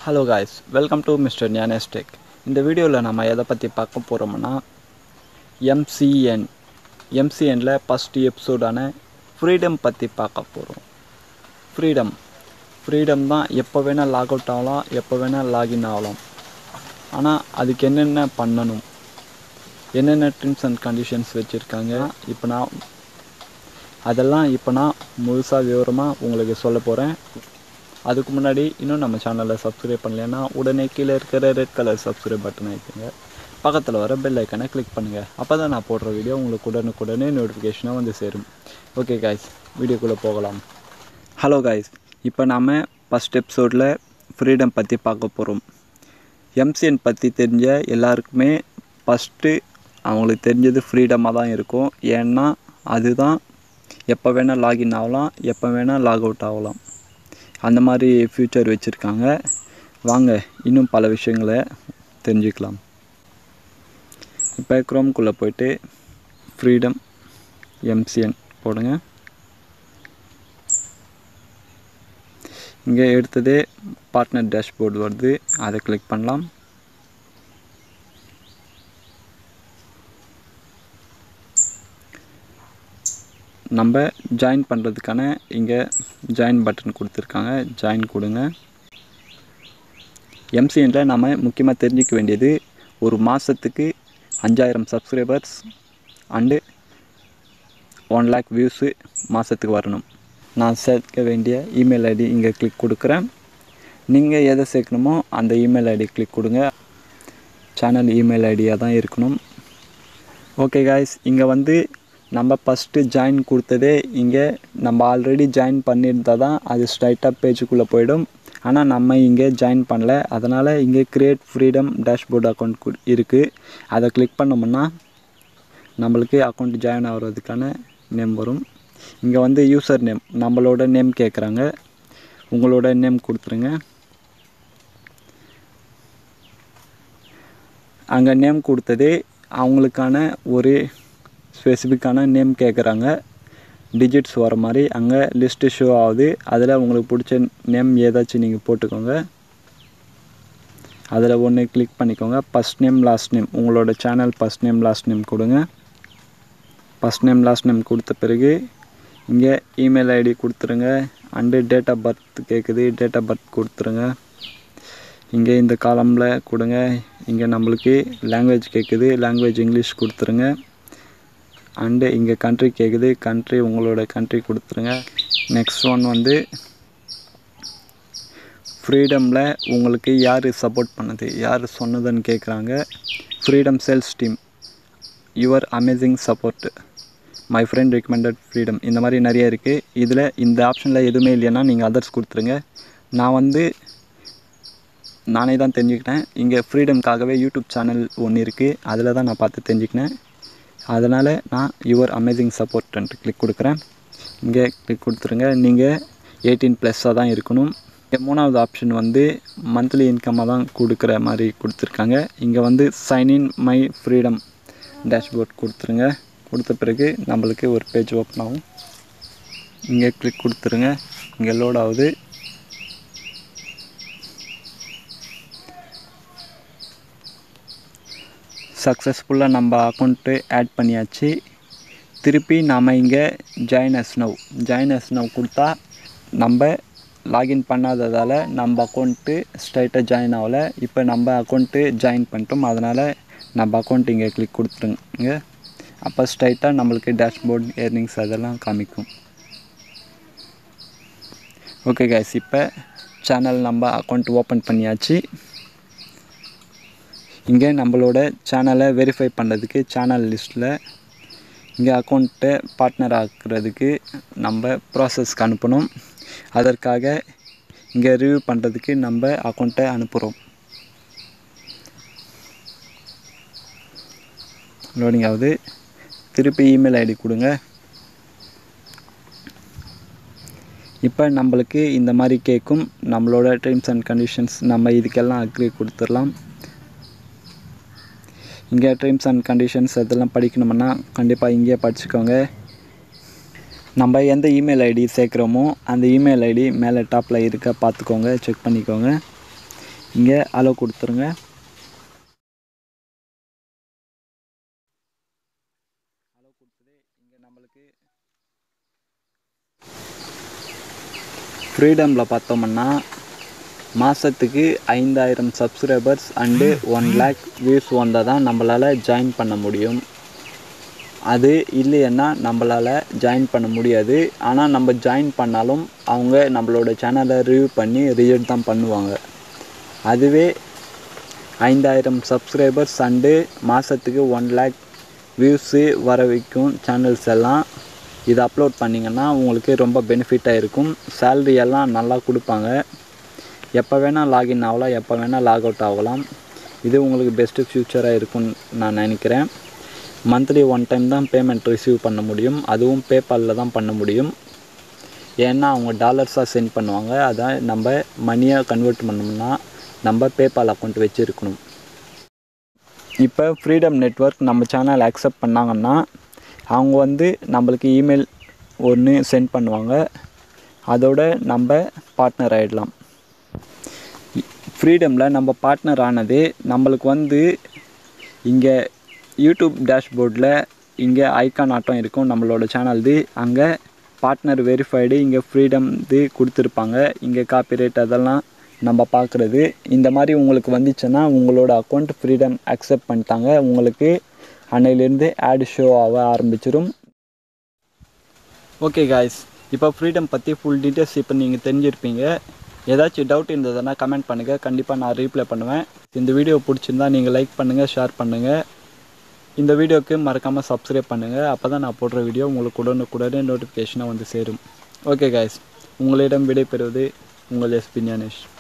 hello guys welcome to mister Gnanastech இந்த வீடியோவில் நம்ம எதை பற்றி பார்க்க போகிறோம்னா எம்சிஎன் எம்சிஎனில் ஃபஸ்ட் எபிசோடான ஃப்ரீடம் பற்றி பார்க்க போகிறோம் ஃப்ரீடம் ஃப்ரீடம் தான் எப்போ வேணால் லாக் அவுட் ஆகலாம் எப்போ வேணால் லாகின் ஆகலாம் ஆனால் அதுக்கு என்னென்ன பண்ணணும் என்னென்ன டெர்ம்ஸ் அண்ட் கண்டிஷன்ஸ் வச்சுருக்காங்க இப்போ நான் அதெல்லாம் இப்போ நான் முழுசாக விவரமாக உங்களுக்கு சொல்ல போகிறேன் அதுக்கு முன்னாடி இன்னும் நம்ம சேனலை சப்ஸ்கிரைப் பண்ணலைன்னா உடனே கீழே இருக்கிற ரெட் கலர் சப்ஸ்கிரைப் பட்டன் வைக்குங்க பக்கத்தில் வர பெல் ஐக்கனை கிளிக் பண்ணுங்கள் அப்போ தான் நான் போடுற வீடியோ உங்களுக்கு உடனுக்குடனே நோட்டிஃபிகேஷனாக வந்து சேரும் ஓகே காய்ஸ் வீடியோக்குள்ளே போகலாம் ஹலோ காய்ஸ் இப்போ நாம் ஃபஸ்ட் எபிசோடில் ஃப்ரீடம் பற்றி பார்க்க போகிறோம் எம்சிஎன் பற்றி தெரிஞ்ச எல்லாருக்குமே ஃபஸ்ட்டு அவங்களுக்கு தெரிஞ்சது ஃப்ரீடமாக தான் இருக்கும் ஏன்னா அதுதான் எப்போ வேணால் லாகின் ஆகலாம் எப்போ வேணால் லாக் அவுட் ஆகலாம் அந்த மாதிரி ஃப்யூச்சர் வச்சுருக்காங்க வாங்க இன்னும் பல விஷயங்களை தெரிஞ்சுக்கலாம் இப்போ க்ரோம்குள்ளே போயிட்டு ஃப்ரீடம் எம்சிஎன் போடுங்க இங்கே எடுத்ததே பார்ட்னர் டேஷ்போர்டு வருது அதை கிளிக் பண்ணலாம் நம்ம ஜாயின் பண்ணுறதுக்கான இங்கே ஜாயின் பட்டன் கொடுத்துருக்காங்க ஜாயின் கொடுங்க எம்சிஎனில் நம்ம முக்கியமாக தெரிஞ்சிக்க வேண்டியது ஒரு மாதத்துக்கு அஞ்சாயிரம் subscribers and one lakh views மாதத்துக்கு வரணும் நான் சேர்க்க வேண்டிய இமெயில் ஐடி இங்கே கிளிக் கொடுக்குறேன் நீங்கள் எதை சேர்க்கணுமோ அந்த இமெயில் ஐடி கிளிக் கொடுங்க சேனல் இமெயில் ஐடியாக தான் இருக்கணும் ஓகே காய்ஸ் இங்கே வந்து நம்ம ஃபஸ்ட்டு ஜாயின் கொடுத்ததே இங்கே நம்ம ஆல்ரெடி ஜாயின் பண்ணியிருந்தால் தான் அது ஸ்ட்ரைட்டாக பேஜுக்குள்ளே போயிடும் ஆனால் நம்ம இங்கே ஜாயின் பண்ணல அதனால் இங்கே க்ரியேட் ஃப்ரீடம் டேஷ்போர்ட் அக்கௌண்ட் இருக்குது அதை கிளிக் பண்ணோம்னா நம்மளுக்கு அக்கௌண்ட் ஜாயின் ஆகிறதுக்கான நேம் வரும் இங்கே வந்து யூசர் நேம் நம்மளோட நேம் கேட்குறாங்க உங்களோட நேம் கொடுத்துருங்க அங்கே நேம் கொடுத்ததே அவங்களுக்கான ஒரு ஸ்பெசிஃபிக்கான நேம் கேட்குறாங்க டிஜிட்ஸ் வர மாதிரி அங்கே லிஸ்ட்டு ஷோ ஆகுது அதில் உங்களுக்கு பிடிச்ச நேம் ஏதாச்சும் நீங்கள் போட்டுக்கோங்க அதில் ஒன்று கிளிக் பண்ணிக்கோங்க ஃபஸ்ட் நேம் லாஸ்ட் நேம் உங்களோட channel first name last name கொடுங்க ஃபஸ்ட் நேம் லாஸ்ட் நேம் கொடுத்த பிறகு இங்கே இமெயில் ஐடி கொடுத்துருங்க அண்டு டேட் ஆஃப் பர்த் கேட்குது டேட் ஆஃப் பர்த் கொடுத்துருங்க இங்கே இந்த காலமில் கொடுங்க இங்கே நம்மளுக்கு லாங்குவேஜ் கேட்குது லாங்குவேஜ் இங்கிலீஷ் கொடுத்துருங்க அண்டு இங்கே கண்ட்ரி கேட்குது கண்ட்ரி உங்களோட கண்ட்ரி கொடுத்துருங்க நெக்ஸ்ட் ஒன் வந்து ஃப்ரீடமில் உங்களுக்கு யார் சப்போர்ட் பண்ணது யார் சொன்னதுன்னு கேட்குறாங்க freedom sales team your amazing support my friend recommended freedom இந்த மாதிரி நிறைய இருக்குது இதில் இந்த ஆப்ஷனில் எதுவுமே இல்லைன்னா நீங்கள் அதர்ஸ் கொடுத்துருங்க நான் வந்து நானே தான் தெரிஞ்சுக்கிட்டேன் இங்கே ஃப்ரீடம்காகவே யூடியூப் சேனல் ஒன்று இருக்குது அதில் தான் நான் பார்த்து தெரிஞ்சுக்கினேன் அதனால் நான் யுவர் அமேசிங் சப்போர்ட்ன்ட்டு கிளிக் கொடுக்குறேன் இங்கே கிளிக் கொடுத்துருங்க நீங்கள் எயிட்டீன் ப்ளஸ்ஸாக தான் இருக்கணும் இங்கே மூணாவது ஆப்ஷன் வந்து மந்த்லி இன்கம்மாக தான் கொடுக்குற மாதிரி கொடுத்துருக்காங்க இங்கே வந்து சைன்இன் மை ஃப்ரீடம் டேஷ்போர்ட் கொடுத்துருங்க கொடுத்த பிறகு நம்மளுக்கு ஒரு பேஜ் ஓப்பன் ஆகும் இங்கே கிளிக் கொடுத்துருங்க இங்கே லோட் ஆகுது சக்ஸஸ்ஃபுல்லாக நம்ம அக்கௌண்ட்டு ஆட் பண்ணியாச்சு திருப்பி நாம் இங்கே ஜாயினஸ் நவ் ஜாயினஸ் நவ் கொடுத்தா நம்ம லாகின் பண்ணாததால் நம்ம அக்கௌண்ட்டு ஸ்ட்ரைட்டாக ஜாயின் ஆகலை இப்போ நம்ம அக்கௌண்ட்டு ஜாயின் பண்ணிட்டோம் அதனால் நம்ம அக்கௌண்ட் இங்கே கிளிக் கொடுத்துருங்க அப்போ ஸ்ட்ரைட்டாக நம்மளுக்கு டேஷ்போர்ட் ஏர்னிங்ஸ் அதெல்லாம் காமிக்கும் ஓகே கைஸ் இப்போ சேனல் நம்ம அக்கௌண்ட் ஓப்பன் பண்ணியாச்சு இங்கே நம்மளோட சேனலை வெரிஃபை பண்ணுறதுக்கு சேனல் லிஸ்ட்டில் இங்கே அக்கௌண்ட்டை பார்ட்னர் ஆக்குறதுக்கு நம்ம ப்ராசஸ்க்கு அனுப்பணும் அதற்காக இங்கே ரிவ்யூ பண்ணுறதுக்கு நம்ம அக்கௌண்ட்டை அனுப்புகிறோம் லோடிங் ஆகுது திருப்பி இமெயில் ஐடி கொடுங்க இப்போ நம்மளுக்கு இந்த மாதிரி கேட்கும் நம்மளோட டேர்ம்ஸ் அண்ட் கண்டிஷன்ஸ் நம்ம இதுக்கெல்லாம் அக்ரி கொடுத்துடலாம் இங்கே டேர்ம்ஸ் அண்ட் கண்டிஷன்ஸ் இதெல்லாம் படிக்கணும்னா கண்டிப்பாக இங்கேயே படிச்சுக்கோங்க நம்ம எந்த இமெயில் ஐடி சேர்க்குறோமோ அந்த இமெயில் ஐடி மேலே டாப்பில் இருக்க பார்த்துக்கோங்க செக் பண்ணிக்கோங்க இங்கே அலோ கொடுத்துருங்க அலோ கொடுத்தது இங்கே நம்மளுக்கு ஃப்ரீடமில் பார்த்தோம்னா மாதத்துக்கு ஐந்தாயிரம் subscribers and one lakh views வந்தால் தான் நம்மளால் ஜாயின் பண்ண முடியும் அது இல்லைன்னா நம்மளால் ஜாயின் பண்ண முடியாது ஆனால் நம்ம ஜாயின் பண்ணாலும் அவங்க நம்மளோட சேனலை ரிவ்யூ பண்ணி ரிஜெக்ட் தான் பண்ணுவாங்க அதுவே ஐந்தாயிரம் சப்ஸ்கிரைபர்ஸ் அண்டு மாதத்துக்கு ஒன் லேக் வியூஸு வர வைக்கும் சேனல்ஸ் எல்லாம் இதை அப்லோட் பண்ணிங்கன்னா உங்களுக்கு ரொம்ப பெனிஃபிட்டாக இருக்கும் சேல்ரி எல்லாம் நல்லா கொடுப்பாங்க எப்போ வேணால் லாகின் ஆகலாம் எப்போ வேணால் லாக் அவுட் ஆகலாம் இது உங்களுக்கு பெஸ்ட்டு ஃப்யூச்சராக இருக்கும்னு நான் நினைக்கிறேன் மந்த்லி ஒன் டைம் தான் பேமெண்ட் ரிசீவ் பண்ண முடியும் அதுவும் பேபாலில் தான் பண்ண முடியும் ஏன்னா அவங்க டாலர்ஸாக சென்ட் பண்ணுவாங்க அதை நம்ம மணியாக கன்வெர்ட் பண்ணோம்னா நம்ம பேபால் அக்கௌண்ட் வச்சுருக்கணும் இப்போ ஃப்ரீடம் நெட்ஒர்க் நம்ம சேனல் அக்செப்ட் பண்ணாங்கன்னா அவங்க வந்து நம்மளுக்கு இமெயில் ஒன்று சென்ட் பண்ணுவாங்க அதோட நம்ம பார்ட்னர் ஆகிடலாம் ஃப்ரீடமில் நம்ம பார்ட்னர் ஆனது நம்மளுக்கு வந்து இங்கே யூடியூப் டேஷ்போர்டில் இங்கே ஐக்கான் ஆட்டம் இருக்கும் நம்மளோட சேனல்து அங்கே பார்ட்னர் வெரிஃபைடு இங்கே ஃப்ரீடம் இது கொடுத்துருப்பாங்க இங்கே காப்பிரைட் அதெல்லாம் நம்ம பார்க்குறது இந்த மாதிரி உங்களுக்கு வந்துச்சுன்னா உங்களோட அக்கௌண்ட் ஃப்ரீடம் அக்செப்ட் பண்ணிட்டாங்க உங்களுக்கு அன்னையிலேருந்து ஆட் ஷோ ஆக ஆரம்பிச்சிடும் ஓகே காய்ஸ் இப்போ ஃப்ரீடம் பற்றி ஃபுல் டீட்டெயில்ஸ் இப்போ நீங்கள் தெரிஞ்சிருப்பீங்க ஏதாச்சும் டவுட் இருந்ததுன்னா கமெண்ட் பண்ணுங்கள் கண்டிப்பாக நான் ரீப்ளை பண்ணுவேன் இந்த வீடியோ பிடிச்சிருந்தா நீங்கள் லைக் பண்ணுங்கள் ஷேர் பண்ணுங்கள் இந்த வீடியோக்கு மறக்காமல் சப்ஸ்கிரைப் பண்ணுங்கள் அப்போ தான் நான் போடுற வீடியோ உங்களுக்கு உடனுக்குடனே நோட்டிஃபிகேஷனாக வந்து சேரும் ஓகே காய்ஸ் உங்களிடம் விடைபெறுவது உங்கள் எஸ்பி ஞானேஷ்